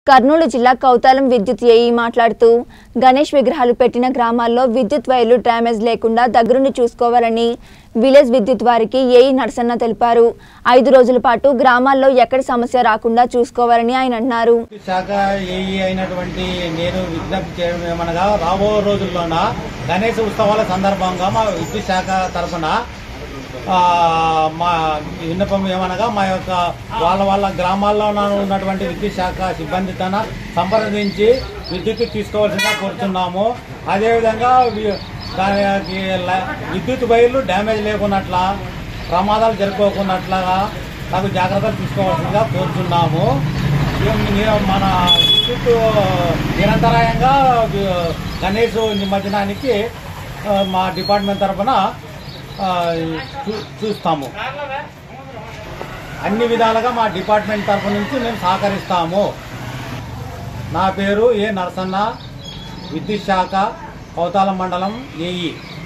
కర్నూలు జిల్లా కౌతాలం విద్యుత్ ఏఈ మాట్లాడుతూ గణేష్ విగ్రహాలు పెట్టిన గ్రామాల్లో విద్యుత్ వైర్లు డ్యామేజ్ లేకుండా దగ్గరుండి చూసుకోవాలని విలేజ్ విద్యుత్ వారికి ఏఈ నరసన్న తెలిపారు ఐదు రోజుల పాటు గ్రామాల్లో ఎక్కడ సమస్య రాకుండా చూసుకోవాలని ఆయన అన్నారు శాఖ ఏఈ అయినటువంటి నేను విజ్ఞప్తి చేయడం ఏమనగా రాబో రోజుల్లోన గణేష్ ఉత్సవాల సందర్భంగా మా విద్యుత్ శాఖ తరఫున ఆ, మా విన్నపం ఏమనగా మా యొక్క వాళ్ళ వాళ్ళ గ్రామాల్లో ఉన్నటువంటి విద్యుత్ శాఖ సిబ్బందితో సంప్రదించి విద్యుత్ తీసుకోవాల్సిందిగా కోరుతున్నాము అదేవిధంగా వి- దానికి ల- విద్యుత్ వైర్లు డ్యామేజ్ లేకున్నట్ల ప్రమాదాలు జరుపుకోకున్నట్లుగా తగు జాగ్రత్తలు తీసుకోవాల్సిందిగా కోరుతున్నాము ఇక ని- మన విద్యుత్ నిరంతరాయంగా వి- గణేష్ నిమజ్జనానికి ఆ, మా డిపార్ట్మెంట్ తరఫున ఆ, చూ- చూస్తాము అన్ని విధాలుగా మా డిపార్ట్మెంట్ తరఫు నుంచి మేము సహకరిస్తాము నా పేరు ఏ నరసన్న విద్యుత్ శాఖ కౌతాల మండలం ఏఈ